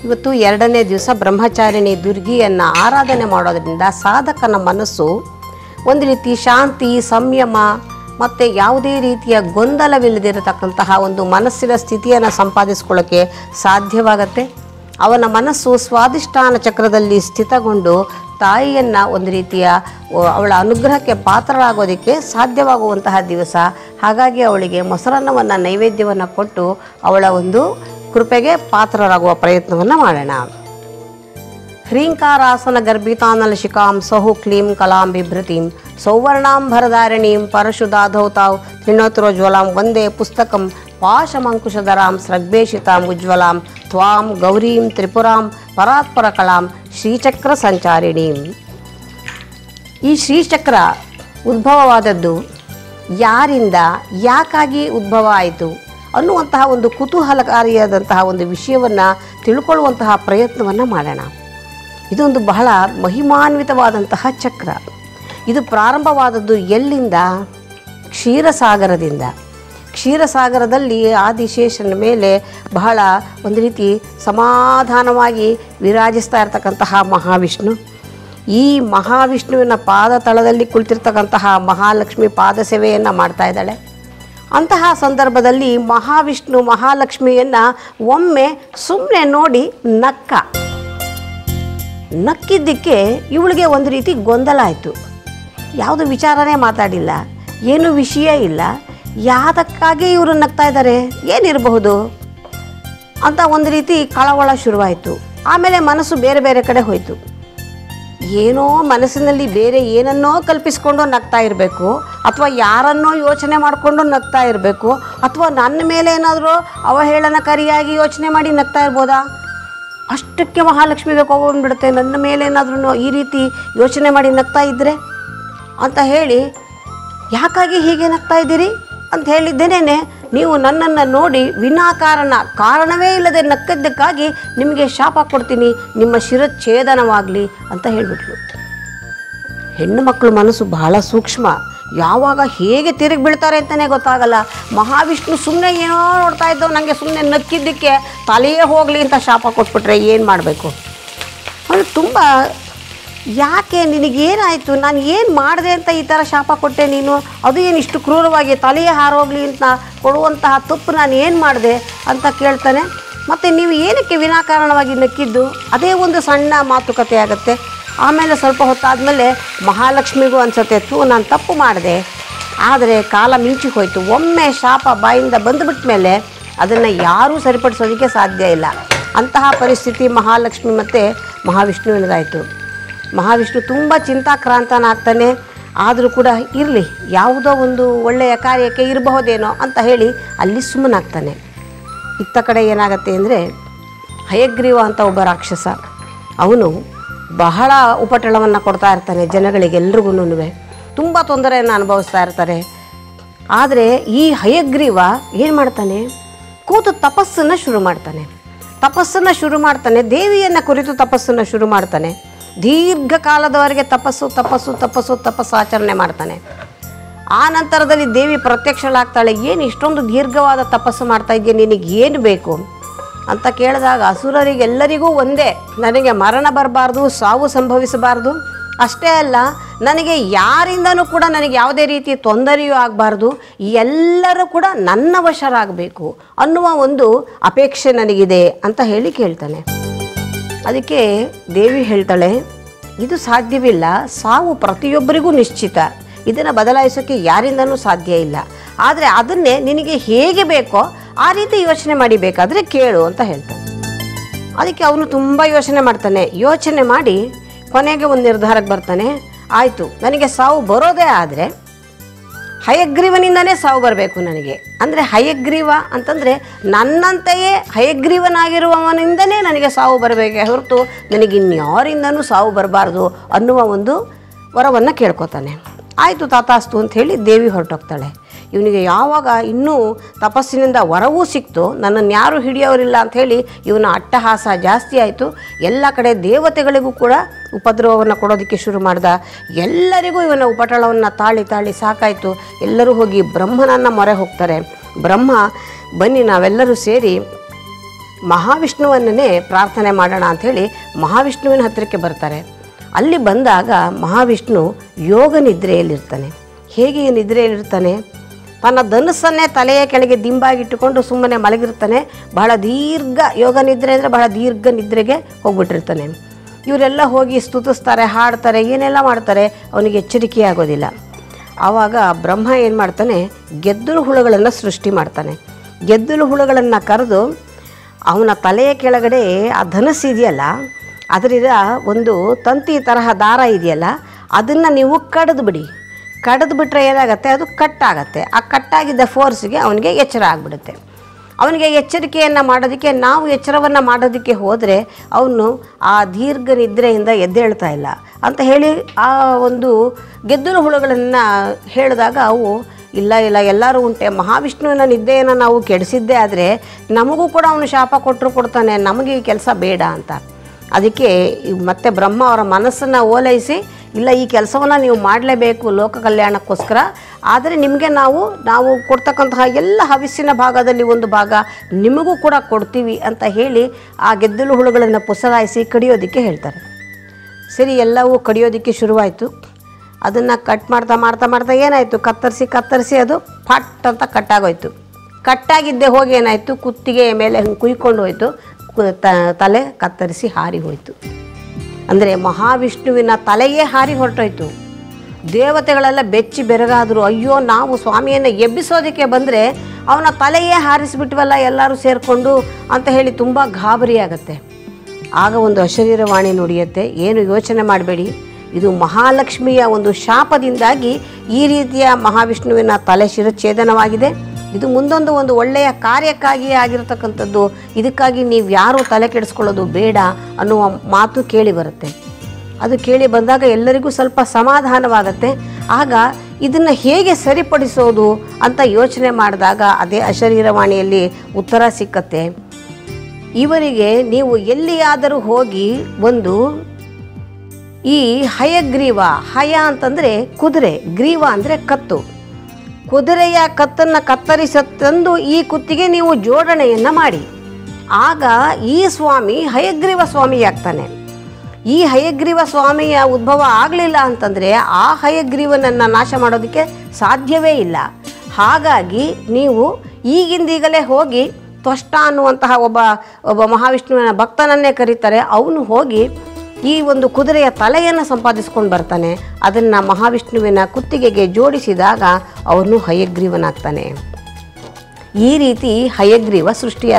ಇವತ್ತು ಎರಡನೇ ದಿವಸ ಬ್ರಹ್ಮಚಾರಿಣಿ ದುರ್ಗಿಯನ್ನು ಆರಾಧನೆ ಮಾಡೋದ್ರಿಂದ ಸಾಧಕನ ಮನಸ್ಸು ಒಂದು ರೀತಿ ಶಾಂತಿ ಸಂಯಮ ಮತ್ತು ಯಾವುದೇ ರೀತಿಯ ಗೊಂದಲವಿಲ್ಲದಿರತಕ್ಕಂತಹ ಒಂದು ಮನಸ್ಸಿನ ಸ್ಥಿತಿಯನ್ನು ಸಂಪಾದಿಸ್ಕೊಳ್ಳೋಕ್ಕೆ ಸಾಧ್ಯವಾಗತ್ತೆ ಅವನ ಮನಸ್ಸು ಸ್ವಾದಿಷ್ಠಾನ ಚಕ್ರದಲ್ಲಿ ಸ್ಥಿತಗೊಂಡು ತಾಯಿಯನ್ನು ಒಂದು ರೀತಿಯ ಓ- ಅವಳ ಅನುಗ್ರಹಕ್ಕೆ ಪಾತ್ರರಾಗೋದಕ್ಕೆ ಸಾಧ್ಯವಾಗುವಂತಹ ದಿವಸ ಹಾಗಾಗಿ ಅವಳಿಗೆ ಮೊಸರನ್ನವನ್ನು ನೈವೇದ್ಯವನ್ನು ಕೊಟ್ಟು ಅವಳ ಒಂದು ಕೃಪೆಗೆ ಪಾತ್ರರಾಗುವ ಪ್ರಯತ್ನವನ್ನು ಮಾಡೋಣ ಹ್ರೀಂಕಾರಾಸನ ಗರ್ಭಿತಾನಲ ಶಿಖಾಂ ಸಹು ಕ್ಲೀಂ ಕಲಾಂ ಬಿಭೃತಿಂ ಸೌವರ್ಣಾಂಬರಧಾರಿಣೀಂ ಪರಶುದಾಧೌ ತಾವ್ ತ್ರಿನೋತ್ರೋಜ್ವಲಾಂ ವಂದೇ ಪುಸ್ತಕಂ ಪಾಶಮಂಕುಶಧರಾಂ ಸ್ರಗ್ಭೇಷಿತಾಂ ಉಜ್ವಲಾಂ ತ್ವಾಂ ಗೌರೀಂ ತ್ರಿಪುರಾಂ ಪರಾತ್ಪರ ಕಲಾಂ ಶ್ರೀಚಕ್ರ ಸಂಚಾರಿಣೀಂ ಈ ಶ್ರೀಚಕ್ರ ಉದ್ಭವವಾದದ್ದು ಯಾರಿಂದ ಯಾಕಾಗಿ ಉದ್ಭವ ಆಯಿತು ಅನ್ನುವಂತಹ ಒಂದು ಕುತೂಹಲಕಾರಿಯಾದಂತಹ ಒಂದು ವಿಷಯವನ್ನು ತಿಳ್ಕೊಳ್ಳುವಂತಹ ಪ್ರಯತ್ನವನ್ನು ಮಾಡೋಣ ಇದೊಂದು ಬಹಳ ಮಹಿಮಾನ್ವಿತವಾದಂತಹ ಚಕ್ರ ಇದು ಪ್ರಾರಂಭವಾದದ್ದು ಎಲ್ಲಿಂದ ಕ್ಷೀರಸಾಗರದಿಂದ ಕ್ಷೀರಸಾಗರದಲ್ಲಿ ಆದಿಶೇಷನ ಮೇಲೆ ಬಹಳ ಒಂದು ರೀತಿ ಸಮಾಧಾನವಾಗಿ ವಿರಾಜಿಸ್ತಾ ಇರತಕ್ಕಂತಹ ಮಹಾವಿಷ್ಣು ಈ ಮಹಾವಿಷ್ಣುವಿನ ಪಾದ ತಳದಲ್ಲಿ ಕುಳಿತಿರ್ತಕ್ಕಂತಹ ಮಹಾಲಕ್ಷ್ಮಿ ಪಾದ ಸೇವೆಯನ್ನು ಮಾಡ್ತಾ ಇದ್ದಾಳೆ ಅಂತಹ ಸಂದರ್ಭದಲ್ಲಿ ಮಹಾವಿಷ್ಣು ಮಹಾಲಕ್ಷ್ಮಿಯನ್ನು ಒಮ್ಮೆ ಸುಮ್ಮನೆ ನೋಡಿ ನಕ್ಕ ನಕ್ಕಿದ್ದಕ್ಕೆ ಇವಳಿಗೆ ಒಂದು ರೀತಿ ಗೊಂದಲ ಆಯಿತು ಯಾವುದು ವಿಚಾರನೇ ಮಾತಾಡಿಲ್ಲ ಏನು ವಿಷಯ ಇಲ್ಲ ಯಾತಕ್ಕಾಗಿ ಇವರು ನಗ್ತಾ ಇದ್ದಾರೆ ಏನಿರಬಹುದು ಅಂತ ಒಂದು ರೀತಿ ಕಳವಳ ಶುರುವಾಯಿತು ಆಮೇಲೆ ಮನಸ್ಸು ಬೇರೆ ಬೇರೆ ಕಡೆ ಹೋಯಿತು ಏನೋ ಮನಸ್ಸಿನಲ್ಲಿ ಬೇರೆ ಏನನ್ನೋ ಕಲ್ಪಿಸ್ಕೊಂಡು ನಗ್ತಾ ಇರಬೇಕು ಅಥವಾ ಯಾರನ್ನೋ ಯೋಚನೆ ಮಾಡಿಕೊಂಡು ನಗ್ತಾ ಇರಬೇಕು ಅಥವಾ ನನ್ನ ಮೇಲೆ ಏನಾದರೂ ಅವಹೇಳನಕಾರಿಯಾಗಿ ಯೋಚನೆ ಮಾಡಿ ನಗ್ತಾ ಇರ್ಬೋದಾ ಅಷ್ಟಕ್ಕೆ ಮಹಾಲಕ್ಷ್ಮಿಗೆ ಕೋಪ ಬಂದ್ಬಿಡುತ್ತೆ ನನ್ನ ಮೇಲೆ ಏನಾದ್ರೂ ಈ ರೀತಿ ಯೋಚನೆ ಮಾಡಿ ನಗ್ತಾ ಇದ್ದರೆ ಅಂತ ಹೇಳಿ ಯಾಕಾಗಿ ಹೀಗೆ ನಗ್ತಾ ಇದ್ದೀರಿ ಅಂತ ಹೇಳಿದ್ದೇನೆ ನೀವು ನನ್ನನ್ನು ನೋಡಿ ವಿನಾಕಾರಣ ಕಾರಣವೇ ಇಲ್ಲದೆ ನಕ್ಕದ್ದಕ್ಕಾಗಿ ನಿಮಗೆ ಶಾಪ ಕೊಡ್ತೀನಿ ನಿಮ್ಮ ಶಿರಚ್ಛೇದನವಾಗಲಿ ಅಂತ ಹೇಳಿಬಿಟ್ಲು ಹೆಣ್ಣು ಮಕ್ಕಳು ಮನಸ್ಸು ಬಹಳ ಸೂಕ್ಷ್ಮ ಯಾವಾಗ ಹೇಗೆ ತಿರುಗಿ ಬೀಳ್ತಾರೆ ಅಂತಲೇ ಗೊತ್ತಾಗಲ್ಲ ಮಹಾವಿಷ್ಣು ಸುಮ್ಮನೆ ಏನೋ ನೋಡ್ತಾ ಇದ್ದವು ನನಗೆ ಸುಮ್ಮನೆ ನಕ್ಕಿದ್ದಕ್ಕೆ ತಲೆಯೇ ಹೋಗಲಿ ಅಂತ ಶಾಪ ಕೊಟ್ಬಿಟ್ರೆ ಏನು ಮಾಡಬೇಕು ಅವಳು ತುಂಬ ಯಾಕೆ ನಿನಗೇನಾಯಿತು ನಾನು ಏನು ಮಾಡಿದೆ ಅಂತ ಈ ಥರ ಶಾಪ ಕೊಟ್ಟೆ ನೀನು ಅದು ಏನು ಇಷ್ಟು ಕ್ರೂರವಾಗಿ ತಲೆಯೇ ಹಾರೋಗ್ಲಿ ಅಂತ ಕೊಡುವಂತಹ ತಪ್ಪು ನಾನು ಏನು ಮಾಡಿದೆ ಅಂತ ಕೇಳ್ತಾನೆ ಮತ್ತು ನೀವು ಏನಕ್ಕೆ ವಿನಾಕಾರಣವಾಗಿ ನಕ್ಕಿದ್ದು ಅದೇ ಒಂದು ಸಣ್ಣ ಮಾತುಕತೆ ಆಗುತ್ತೆ ಆಮೇಲೆ ಸ್ವಲ್ಪ ಹೊತ್ತಾದಮೇಲೆ ಮಹಾಲಕ್ಷ್ಮಿಗೂ ಅನ್ಸುತ್ತೆ ತೂ ನಾನು ತಪ್ಪು ಮಾಡಿದೆ ಆದರೆ ಕಾಲ ಮಿಂಚಿ ಹೋಯಿತು ಒಮ್ಮೆ ಶಾಪ ಬಾಯಿಂದ ಬಂದುಬಿಟ್ಟ ಮೇಲೆ ಅದನ್ನು ಯಾರೂ ಸರಿಪಡಿಸೋದಕ್ಕೆ ಸಾಧ್ಯ ಇಲ್ಲ ಅಂತಹ ಪರಿಸ್ಥಿತಿ ಮಹಾಲಕ್ಷ್ಮಿ ಮತ್ತು ಮಹಾವಿಷ್ಣುವಿನದಾಯಿತು ಮಹಾವಿಷ್ಣು ತುಂಬ ಚಿಂತಾಕ್ರಾಂತನಾಗ್ತಾನೆ ಆದರೂ ಕೂಡ ಇರಲಿ ಯಾವುದೋ ಒಂದು ಒಳ್ಳೆಯ ಕಾರ್ಯಕ್ಕೆ ಇರಬಹುದೇನೋ ಅಂತ ಹೇಳಿ ಅಲ್ಲಿ ಸುಮ್ಮನಾಗ್ತಾನೆ ಇತ್ತ ಕಡೆ ಏನಾಗತ್ತೆ ಅಂದರೆ ಹಯಗ್ರೀವ ಅಂತ ಒಬ್ಬ ರಾಕ್ಷಸ ಅವನು ಬಹಳ ಉಪಟಳವನ್ನು ಕೊಡ್ತಾ ಇರ್ತಾನೆ ಜನಗಳಿಗೆ ಎಲ್ರಿಗೂ ತುಂಬ ತೊಂದರೆಯನ್ನು ಅನುಭವಿಸ್ತಾ ಇರ್ತಾರೆ ಆದರೆ ಈ ಹಯಗ್ರೀವ ಏನು ಮಾಡ್ತಾನೆ ಕೂತು ತಪಸ್ಸನ್ನು ಶುರು ಮಾಡ್ತಾನೆ ತಪಸ್ಸನ್ನು ಶುರು ಮಾಡ್ತಾನೆ ದೇವಿಯನ್ನು ಕುರಿತು ತಪಸ್ಸನ್ನು ಶುರು ಮಾಡ್ತಾನೆ ದೀರ್ಘಕಾಲದವರೆಗೆ ತಪಸ್ಸು ತಪಸ್ಸು ತಪಸ್ಸು ತಪಸ್ಸು ಆಚರಣೆ ಮಾಡ್ತಾನೆ ಆ ನಂತರದಲ್ಲಿ ದೇವಿ ಪ್ರತ್ಯಕ್ಷಳಾಗ್ತಾಳೆ ಏನು ಇಷ್ಟೊಂದು ದೀರ್ಘವಾದ ತಪಸ್ಸು ಮಾಡ್ತಾ ಇದೆಯಾ ನಿನಗೆ ಏನು ಬೇಕು ಅಂತ ಕೇಳಿದಾಗ ಅಸುರರಿಗೆಲ್ಲರಿಗೂ ಒಂದೇ ನನಗೆ ಮರಣ ಬರಬಾರ್ದು ಸಾವು ಸಂಭವಿಸಬಾರ್ದು ಅಷ್ಟೇ ಅಲ್ಲ ನನಗೆ ಯಾರಿಂದನೂ ಕೂಡ ನನಗೆ ಯಾವುದೇ ರೀತಿ ತೊಂದರೆಯೂ ಆಗಬಾರ್ದು ಎಲ್ಲರೂ ಕೂಡ ನನ್ನ ವಶರಾಗಬೇಕು ಅನ್ನುವ ಒಂದು ಅಪೇಕ್ಷೆ ನನಗಿದೆ ಅಂತ ಹೇಳಿ ಕೇಳ್ತಾನೆ ಅದಕ್ಕೆ ದೇವಿ ಹೇಳ್ತಾಳೆ ಇದು ಸಾಧ್ಯವಿಲ್ಲ ಸಾವು ಪ್ರತಿಯೊಬ್ಬರಿಗೂ ನಿಶ್ಚಿತ ಇದನ್ನು ಬದಲಾಯಿಸೋಕ್ಕೆ ಯಾರಿಂದನೂ ಸಾಧ್ಯ ಇಲ್ಲ ಆದರೆ ಅದನ್ನೇ ನಿನಗೆ ಹೇಗೆ ಬೇಕೋ ಆ ರೀತಿ ಯೋಚನೆ ಮಾಡಿ ಬೇಕಾದರೆ ಕೇಳು ಅಂತ ಹೇಳ್ತಾನೆ ಅದಕ್ಕೆ ಅವನು ತುಂಬ ಯೋಚನೆ ಮಾಡ್ತಾನೆ ಯೋಚನೆ ಮಾಡಿ ಕೊನೆಗೆ ಒಂದು ನಿರ್ಧಾರಕ್ಕೆ ಬರ್ತಾನೆ ಆಯಿತು ನನಗೆ ಸಾವು ಬರೋದೇ ಆದರೆ ಹಯಗ್ರೀವನಿಂದನೇ ಸಾವು ಬರಬೇಕು ನನಗೆ ಅಂದರೆ ಹಯಗ್ರೀವ ಅಂತಂದರೆ ನನ್ನಂತೆಯೇ ಹಯಗ್ರೀವನಾಗಿರುವವನಿಂದನೇ ನನಗೆ ಸಾವು ಬರಬೇಕೆ ಹೊರತು ನನಗೆ ಇನ್ಯಾರಿಂದನೂ ಸಾವು ಬರಬಾರ್ದು ಅನ್ನುವ ಒಂದು ವರವನ್ನು ಕೇಳ್ಕೊತಾನೆ ಆಯಿತು ತಾತಾಸ್ತು ಅಂತ ಹೇಳಿ ದೇವಿ ಹೊರಟೋಗ್ತಾಳೆ ಇವನಿಗೆ ಯಾವಾಗ ಇನ್ನೂ ತಪಸ್ಸಿನಿಂದ ವರವೂ ಸಿಕ್ತು ನನ್ನನ್ನು ಯಾರೂ ಹಿಡಿಯೋರಿಲ್ಲ ಅಂಥೇಳಿ ಇವನ ಅಟ್ಟಹಾಸ ಜಾಸ್ತಿ ಆಯಿತು ಎಲ್ಲ ಕಡೆ ದೇವತೆಗಳಿಗೂ ಕೂಡ ಉಪದ್ರವವನ್ನು ಕೊಡೋದಕ್ಕೆ ಶುರು ಮಾಡ್ದ ಎಲ್ಲರಿಗೂ ಇವನ ಉಪಟಳವನ್ನು ತಾಳಿ ತಾಳಿ ಸಾಕಾಯಿತು ಎಲ್ಲರೂ ಹೋಗಿ ಬ್ರಹ್ಮನನ್ನು ಮೊರೆ ಹೋಗ್ತಾರೆ ಬ್ರಹ್ಮ ಬನ್ನಿ ನಾವೆಲ್ಲರೂ ಸೇರಿ ಮಹಾವಿಷ್ಣುವನ್ನೇ ಪ್ರಾರ್ಥನೆ ಮಾಡೋಣ ಅಂಥೇಳಿ ಮಹಾವಿಷ್ಣುವಿನ ಹತ್ತಿರಕ್ಕೆ ಬರ್ತಾರೆ ಅಲ್ಲಿ ಬಂದಾಗ ಮಹಾವಿಷ್ಣು ಯೋಗ ನಿದ್ರೆಯಲ್ಲಿರ್ತಾನೆ ಹೇಗೆ ನಿದ್ರೆಯಲ್ಲಿರ್ತಾನೆ ತನ್ನ ಧನುಸ್ಸನ್ನೇ ತಲೆಯ ಕೆಳಗೆ ದಿಂಬಾಗಿಟ್ಟುಕೊಂಡು ಸುಮ್ಮನೆ ಮಲಗಿರ್ತಾನೆ ಬಹಳ ದೀರ್ಘ ಯೋಗ ನಿದ್ರೆ ಅಂದರೆ ಬಹಳ ದೀರ್ಘ ನಿದ್ರೆಗೆ ಹೋಗ್ಬಿಟ್ಟಿರ್ತಾನೆ ಇವರೆಲ್ಲ ಹೋಗಿ ಸ್ತುತಿಸ್ತಾರೆ ಹಾಡ್ತಾರೆ ಏನೆಲ್ಲ ಮಾಡ್ತಾರೆ ಅವನಿಗೆ ಎಚ್ಚರಿಕೆ ಆಗೋದಿಲ್ಲ ಆವಾಗ ಬ್ರಹ್ಮ ಏನು ಮಾಡ್ತಾನೆ ಗೆದ್ದಲು ಹುಳುಗಳನ್ನು ಸೃಷ್ಟಿ ಮಾಡ್ತಾನೆ ಗೆದ್ದಲು ಹುಳುಗಳನ್ನು ಕರೆದು ಅವನ ತಲೆಯ ಕೆಳಗಡೆ ಆ ಧನಸ್ಸು ಇದೆಯಲ್ಲ ಅದರಿಂದ ಒಂದು ತಂತಿ ತರಹ ದಾರ ಇದೆಯಲ್ಲ ಅದನ್ನು ನೀವು ಕಡಿದು ಬಿಡಿ ಕಡಿದು ಬಿಟ್ರೆ ಏನಾಗುತ್ತೆ ಅದು ಕಟ್ಟಾಗತ್ತೆ ಆ ಕಟ್ಟಾಗಿದ್ದ ಫೋರ್ಸ್ಗೆ ಅವನಿಗೆ ಎಚ್ಚರ ಆಗಿಬಿಡುತ್ತೆ ಅವನಿಗೆ ಎಚ್ಚರಿಕೆಯನ್ನು ಮಾಡೋದಕ್ಕೆ ನಾವು ಎಚ್ಚರವನ್ನು ಮಾಡೋದಕ್ಕೆ ಹೋದರೆ ಅವನು ಆ ದೀರ್ಘ ನಿದ್ರೆಯಿಂದ ಎದ್ದೇಳ್ತಾ ಇಲ್ಲ ಅಂತ ಹೇಳಿ ಆ ಒಂದು ಗೆದ್ದಲು ಹುಳುಗಳನ್ನು ಹೇಳಿದಾಗ ಅವು ಇಲ್ಲ ಇಲ್ಲ ಎಲ್ಲರೂ ಉಂಟೆ ಮಹಾವಿಷ್ಣುವಿನ ನಿದ್ದೆಯನ್ನು ನಾವು ಕೆಡಿಸಿದ್ದೇ ಆದರೆ ನಮಗೂ ಕೂಡ ಅವನು ಶಾಪ ಕೊಟ್ಟರು ಕೊಡ್ತಾನೆ ನಮಗೆ ಈ ಕೆಲಸ ಬೇಡ ಅಂತ ಅದಕ್ಕೆ ಈ ಮತ್ತೆ ಬ್ರಹ್ಮ ಅವರ ಮನಸ್ಸನ್ನು ಓಲೈಸಿ ಇಲ್ಲ ಈ ಕೆಲಸವನ್ನು ನೀವು ಮಾಡಲೇಬೇಕು ಲೋಕ ಕಲ್ಯಾಣಕ್ಕೋಸ್ಕರ ಆದರೆ ನಿಮಗೆ ನಾವು ನಾವು ಕೊಡ್ತಕ್ಕಂತಹ ಎಲ್ಲ ಹವಿಸ್ಸಿನ ಭಾಗದಲ್ಲಿ ಒಂದು ಭಾಗ ನಿಮಗೂ ಕೂಡ ಕೊಡ್ತೀವಿ ಅಂತ ಹೇಳಿ ಆ ಗೆದ್ದಲು ಹುಳುಗಳನ್ನು ಪುಸಲಾಯಿಸಿ ಕಡಿಯೋದಕ್ಕೆ ಹೇಳ್ತಾರೆ ಸರಿ ಎಲ್ಲವೂ ಕಡಿಯೋದಕ್ಕೆ ಶುರುವಾಯಿತು ಅದನ್ನು ಕಟ್ ಮಾಡ್ತಾ ಮಾಡ್ತಾ ಮಾಡ್ತಾ ಏನಾಯಿತು ಕತ್ತರಿಸಿ ಕತ್ತರಿಸಿ ಅದು ಫಟ್ ಅಂತ ಕಟ್ಟಾಗೋಯ್ತು ಕಟ್ಟಾಗಿದ್ದೆ ಹೋಗಿ ಏನಾಯಿತು ಕುತ್ತಿಗೆ ಮೇಲೆ ಹಂಗೆ ಕುಯ್ಕೊಂಡು ಹೋಯ್ತು ಕು- ತ- ತಲೆ ಕತ್ತರಿಸಿ ಹಾರಿ ಹೋಯಿತು ಅಂದರೆ ಮಹಾವಿಷ್ಣುವಿನ ತಲೆಯೇ ಹಾರಿ ಹೊರಟೋಯ್ತು ದೇವತೆಗಳೆಲ್ಲ ಬೆಚ್ಚಿ ಬೆರಗಾದರು ಅಯ್ಯೋ ನಾವು ಸ್ವಾಮಿಯನ್ನು ಎಬ್ಬಿಸೋದಕ್ಕೆ ಬಂದರೆ ಅವನ ತಲೆಯೇ ಹಾರಿಸಿಬಿಟ್ವಲ್ಲ ಎಲ್ಲರೂ ಸೇರಿಕೊಂಡು ಅಂತ ಹೇಳಿ ತುಂಬ ಗಾಬರಿ ಆಗುತ್ತೆ ಆಗ ಒಂದು ಅಶರೀರವಾಣಿ ನುಡಿಯುತ್ತೆ ಏನು ಯೋಚನೆ ಮಾಡಬೇಡಿ ಇದು ಮಹಾಲಕ್ಷ್ಮಿಯ ಒಂದು ಶಾಪದಿಂದಾಗಿ ಈ ರೀತಿಯ ಮಹಾವಿಷ್ಣುವಿನ ತಲೆ ಶಿರಚ್ಛೇದನವಾಗಿದೆ ಇದು ಮುಂದೊಂದು ಒಂದು ಒಳ್ಳೆಯ ಕಾರ್ಯಕ್ಕಾಗಿಯೇ ಆಗಿರತಕ್ಕಂಥದ್ದು ಇದಕ್ಕಾಗಿ ನೀವು ಯಾರೂ ತಲೆ ಕೆಡಿಸ್ಕೊಳ್ಳೋದು ಬೇಡ ಅನ್ನುವ ಮಾತು ಕೇಳಿ ಬರುತ್ತೆ ಅದು ಕೇಳಿ ಬಂದಾಗ ಎಲ್ಲರಿಗೂ ಸ್ವಲ್ಪ ಸಮಾಧಾನವಾಗತ್ತೆ ಆಗ ಇದನ್ನು ಹೇಗೆ ಸರಿಪಡಿಸೋದು ಅಂತ ಯೋಚನೆ ಮಾಡಿದಾಗ ಅದೇ ಅಶರೀರವಾಣಿಯಲ್ಲಿ ಉತ್ತರ ಸಿಕ್ಕತ್ತೆ ಇವರಿಗೆ ನೀವು ಎಲ್ಲಿಯಾದರೂ ಹೋಗಿ ಒಂದು ಈ ಹಯಗ್ರೀವ ಹಯ ಅಂತಂದರೆ ಕುದುರೆ ಗ್ರೀವ ಅಂದರೆ ಕತ್ತು ಕುದುರೆಯ ಕತ್ತನ್ನು ಕತ್ತರಿಸ ತಂದು ಈ ಕುತ್ತಿಗೆ ನೀವು ಜೋಡಣೆಯನ್ನು ಮಾಡಿ ಆಗ ಈ ಸ್ವಾಮಿ ಹಯಗ್ರೀವ ಸ್ವಾಮಿಯಾಗ್ತಾನೆ ಈ ಹಯಗ್ರೀವ ಸ್ವಾಮಿಯ ಉದ್ಭವ ಆಗಲಿಲ್ಲ ಅಂತಂದರೆ ಆ ಹಯಗ್ರೀವನನ್ನು ನಾಶ ಮಾಡೋದಕ್ಕೆ ಸಾಧ್ಯವೇ ಇಲ್ಲ ಹಾಗಾಗಿ ನೀವು ಈಗಿಂದೀಗಲೇ ಹೋಗಿ ತ್ವಷ್ಟ ಅನ್ನುವಂತಹ ಒಬ್ಬ ಒಬ್ಬ ಮಹಾವಿಷ್ಣುವಿನ ಭಕ್ತನನ್ನೇ ಕರೀತಾರೆ ಅವನು ಹೋಗಿ ಈ ಒಂದು ಕುದುರೆಯ ತಲೆಯನ್ನು ಸಂಪಾದಿಸ್ಕೊಂಡು ಬರ್ತಾನೆ ಅದನ್ನು ಮಹಾವಿಷ್ಣುವಿನ ಕುತ್ತಿಗೆಗೆ ಜೋಡಿಸಿದಾಗ ಅವನು ಹಯಗ್ರೀವನಾಗ್ತಾನೆ ಈ ರೀತಿ ಹಯಗ್ರೀವ ಸೃಷ್ಟಿಯ